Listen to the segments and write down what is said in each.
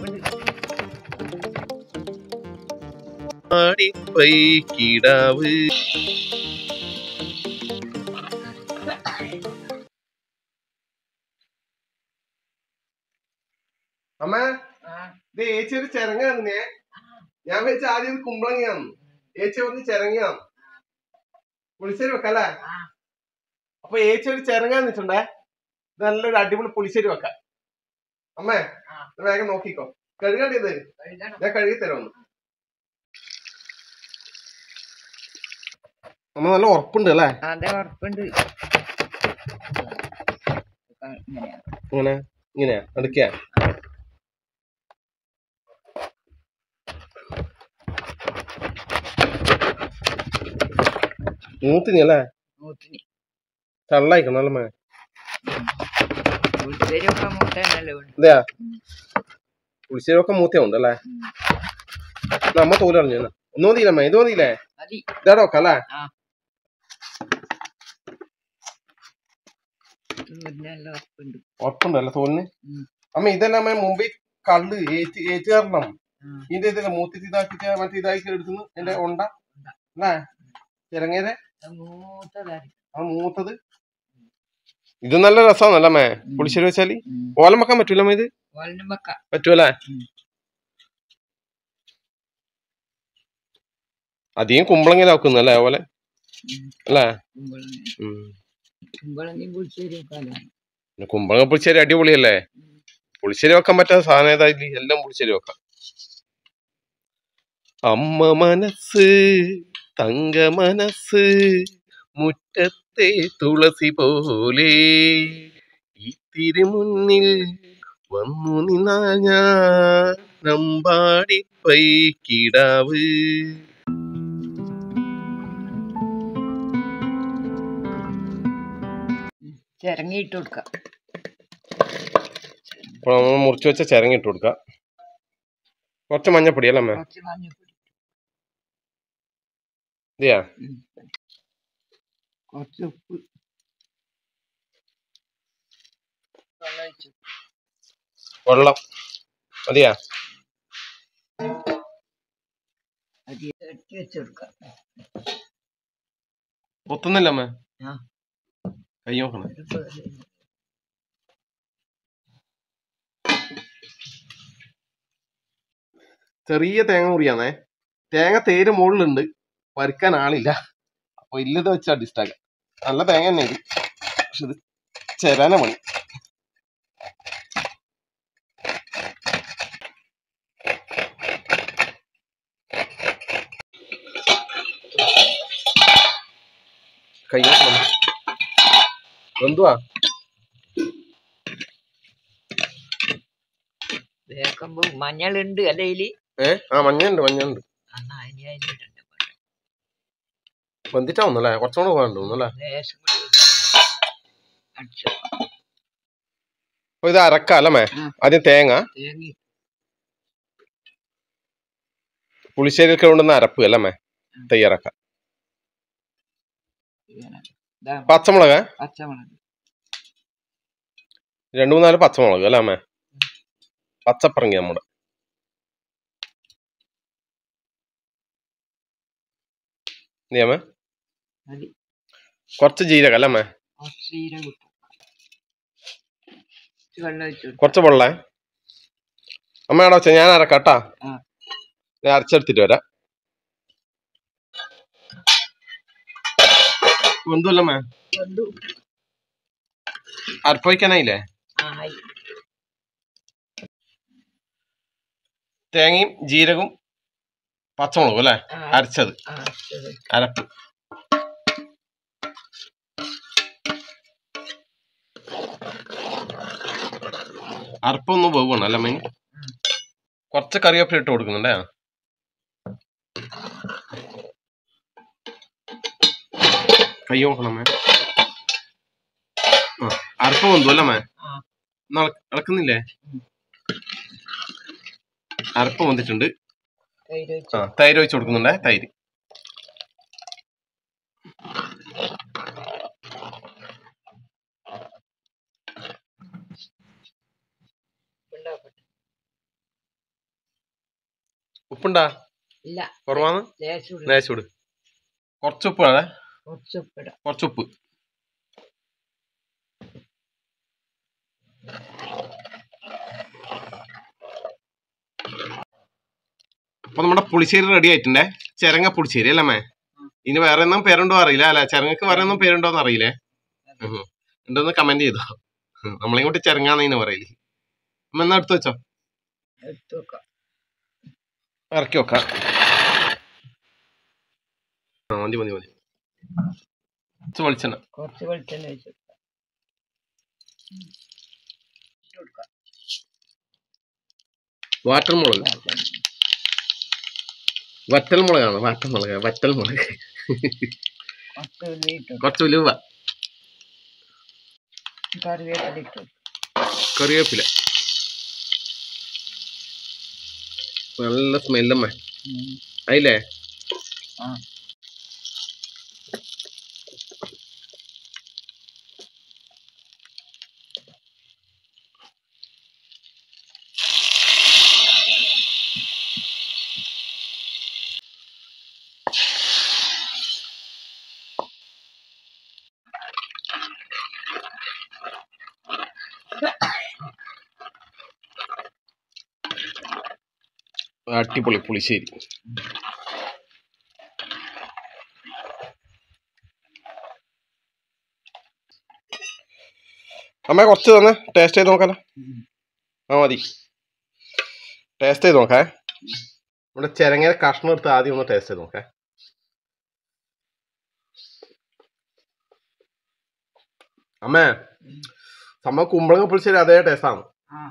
ആടിപ്പൈ കിടാവ് അമ്മ ഇത് ഏച്ചി ഒരു ചിരങ്ങ തന്നേ ഞാൻ വെച്ച ആദ്യം ഇത് കുമ്പളങ്ങിയാന്ന് ഏച്ചി പറഞ്ഞ് ചിരങ്ങയാന്ന് പുളിശ്ശേരി വെക്കല്ലേ അപ്പൊ ഏച്ചി ഒരു ചിരങ്ങ തന്നിട്ടുണ്ടേ ഇത് നല്ലൊരു അടിപൊളി പുളിശ്ശേരി വെക്കാം അമ്മേ ഇത് വേഗം നോക്കിക്കോ കഴുകേണ്ടി ഇത് ഞാൻ കഴുകി തരാം അമ്മ നല്ല ഉറപ്പുണ്ട് അല്ലേ അതെ ഉറപ്പുണ്ട് ഇങ്ങനെയാ ഇങ്ങനെ ഇങ്ങനെയാ അടുക്കിയ മൂത്തിനി അല്ലേ മൂത്തിന് ചള്ളായിക്കണം നല്ല മേ വീട്ടുപേരൊക്കെ മൂത്തന്നല്ലേ ഉണ്ട് ഇതെയാ പുളിശ്ശേരിയൊക്കെ മൂത്തിയുണ്ട് അല്ലേ നമ്മ തോല് കളഞ്ഞു ഒന്നും മതിയില്ലമ്മ ഇത് മതിയില്ലേ മതി ഇതാടോ വെക്കാം അല്ലേ നല്ല ഉറപ്പുണ്ട് ഉറപ്പുണ്ടല്ലോ തോലിന് ഉം. അമ്മ ഇതെല്ലാം അമ്മ മുമ്പേ കള്ള് ഏറ്റ് ഏറ്റ് കാരണം ആ. ഇതിന്റെ ഇതില്ല മൂത്തിട്ട് ഇതാക്കിട്ട് മറ്റേ ഇതാക്കി എടുക്കുന്നു എന്റെ ഉണ്ട അല്ലേ ചിരങ്ങേരെ അത് മൂത്തതായിരിക്കും ആ മൂത്തത് ഇത് നല്ല രസമാണല്ലേ അമ്മേ പുളിശ്ശേരി വെച്ചാല് ഉം. ഓലം വെക്കാൻ പറ്റൂല അമ്മ ഇത് ഓലിനും വെക്കാം പറ്റൂലേ ഉം. അധികം കുമ്പളങ്ങിലാക്കുന്നു അല്ലേ ഓലെ ഉം. അല്ലേ കുമ്പളങ്ങ ഉം. കുമ്പളങ്ങി പുളിശ്ശേരി വെക്കാലോ പിന്നെ കുമ്പളങ്ങ പുളിശ്ശേരി അടിപൊളിയല്ലേ പുളിശ്ശേരി വെക്കാൻ പറ്റാത്ത സാധനം ഏതായാലും എല്ലാം പുളിശ്ശേരി വെക്കാം അമ്മ മനസ്സ് തങ്ക മനസ്സ് മുറ്റത്തെ തുളസി പോലെ ഈ തിരുമുന്നിൽ വന്നു നിന്നാ ഞാൻ നമ്പാടി പൈക്കിടാവ് ചിരങ്ങിയിട്ട് കൊടുക്കാം അപ്പോൾ നമ്മൾ മുറിച്ച് വെച്ച ചിരങ്ങിട്ട് കൊടുക്കാം കുറച്ച് മഞ്ഞപ്പൊടി അല്ലേ അമ്മേ കുറച്ച് മഞ്ഞപ്പൊടി ഇതെയാ ഉം. കുറച്ച് ഉപ്പ് വെള്ളം ഒഴിച്ചു വെള്ളം മതിയാ അരി ഇറക്കി വെച്ച് കൊടുക്കാം പൊത്തുന്നില്ല അമ്മ ആ. കൈ നോക്കണം ഒരു പേര്. ചെറിയ തേങ്ങ മുറിയാന്നേ തേങ്ങ തേര് മുകളിലുണ്ട് പറിക്കാൻ ആളില്ല അപ്പൊ ഇല്ലത് വെച്ച് അഡ്ജസ്റ്റ് ആക്കാം നല്ല തേങ്ങ തന്നെ ഇത് പക്ഷെ ഇത് ചെരാന പണി കൈ നോക്കണം എന്തുവാ വേക്കുമ്പോ മഞ്ഞളുണ്ട് അല്ലേ ഇതില് ഏ ആ മഞ്ഞുണ്ട് മഞ്ഞുണ്ട് എന്നാ ഇനി അതിലിടണ്ട വേണ്ട. വെന്തിട്ടാവുന്നല്ലേ കുറച്ചുകൂടെ പോകാൻ തോന്നുന്നു അല്ലേ ലേശം കൂടി അടിച്ചു അപ്പൊ ഇത് അരക്ക അല്ലേ ഉം. ആദ്യം തേങ്ങ തേങ്ങ പുളിശ്ശേരിയൊക്കെ കൊണ്ടുവന്ന അരപ്പ് അല്ലേ മേ ഉം. തയ്യാറാക്കാം ഇങ്ങനെ. ഇതാ പച്ചമുളക് പച്ചമുളക് രണ്ടു മൂന്നാല് പച്ചമുളക് അല്ലേ അമ്മേ പച്ചപ്പറങ്ങി നമ്മുടെ നീ അമ്മേ മതി കുറച്ച് ജീരകം അല്ലേ അമ്മേ കുറച്ച് ജീരകം ഇട്ടു കുറച്ച് വെള്ളം ഒഴിച്ചു കൊടുക്കും കുറച്ച് വെള്ളേ അമ്മ എവിടെ വെച്ചാ ഞാൻ അരക്കാട്ടാ ആ. ഞാൻ അരച്ചെടുത്തിട്ട് വരാം എന്തുമല്ല അമ്മേ വെന്തു. അരപ്പ് വയ്ക്കാനായില്ലേ ആ, ആയി. തേങ്ങയും ജീരകവും പച്ചമുളകും അല്ലേ ആ, അരച്ചത് ആ, ശരി. അരപ്പ് അരപ്പൊന്ന് വേവണം അല്ല മീൻ കുറച്ച് കറിവേപ്പില ഇട്ട് കൊടുക്കുന്നുണ്ടേ കൈ നോക്കണം മേ ആ അരപ്പ് വന്നു അല്ലേ മേ ആ. എന്നാ ഇള- ഇളക്കുന്നില്ലേ ഉം. അരപ്പ് വന്നിട്ടുണ്ട് തൈര് ഒഴിച്ചു. ആ തൈര് ഒഴിച്ച് കൊടുക്കുന്നുണ്ടേ തൈര് ഉണ്ടാക്കട്ടെ. ഉപ്പുണ്ടാ ഇല്ല കുറവാന്ന് ലേശം ഇടും. ലേശം ഇട് കുറച്ച് ഉപ്പ് അതെ കുറച്ച് ഉപ്പിടാം കുറച്ച് ഉപ്പ് അപ്പൊ നമ്മുടെ പുളിശ്ശേരി റെഡി ആയിട്ടുണ്ടേ ചെരങ്ങ പുളിശ്ശേരി അല്ലേ അമ്മേ ഇനി വേറെ ഒന്നും പേരുണ്ടോ അറിയില്ല അല്ലെ ചെരങ്ങക്ക് വേറെ ഒന്നും പേരുണ്ടോ എന്ന് അറിയില്ലേ ഉം. ഉണ്ടോന്ന് കമന്റ് ചെയ്തോ ഉം. നമ്മളിങ്ങോട്ട് ചെരങ്ങാന്ന് പറയില്ലേ അമ്മ എന്നാ എടുത്തു വെച്ചോ എടുത്ത് വെക്കാം ഇറക്കി വെക്കാം ആ മതി മതി മതി കുറച്ച് വെളിച്ചെണ്ണ കുറച്ച് വെളിച്ചെണ്ണ ഒഴിച്ച് കൊടുക്കാം ഉം. ഇട്ട് കൊടുക്കാം. വാട്ടർ മുളക് വറ്റൽ മുളകാണ് വാട്ടൽ മുളക് വറ്റൽ മുളക് കുറച്ച് ഉള്ളി ഇട്ട് കൊടുക്കാം. കുറച്ച് ഉലുവ കറിവേപ്പില ഇട്ട് കൊടുക്കാം. കറിവേപ്പില നല്ല സ്മെല്ലമ്മ ഉം. അതില്ലേ ആ അടിപൊളി പുളിശ്ശേരി അമ്മ കുറച്ച് തന്നെ ടേസ്റ്റ് ചെയ്ത് നോക്കാലോ ഉം. ആ മതി ടേസ്റ്റ് ചെയ്ത് നോക്കേ നമ്മുടെ ചെരങ്ങ കഷ്ണം എടുത്ത് ആദ്യം ഒന്ന് ടേസ്റ്റ് ചെയ്ത് നോക്കേ അമ്മേ സംഭവം കുമ്പളങ്ങ പുളിശ്ശേരി അതേ ടേസ്റ്റാണ് ആ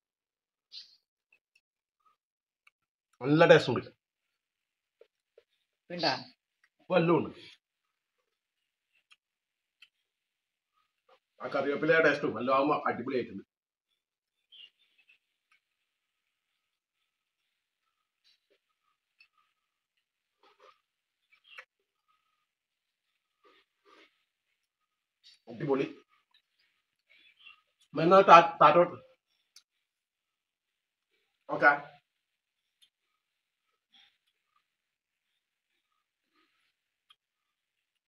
നല്ല ടേസ്റ്റ് ഉണ്ട് പിണ്ടാ വല്ലതും ഉണ്ട് ആ കറിവേപ്പില ടേസ്റ്റും വല്ലതും ആകുമ്പോൾ അടിപൊളിയായിട്ടുണ്ട് അടിപൊളി എന്നാ താറ്റോട്ട് ഓക്കെ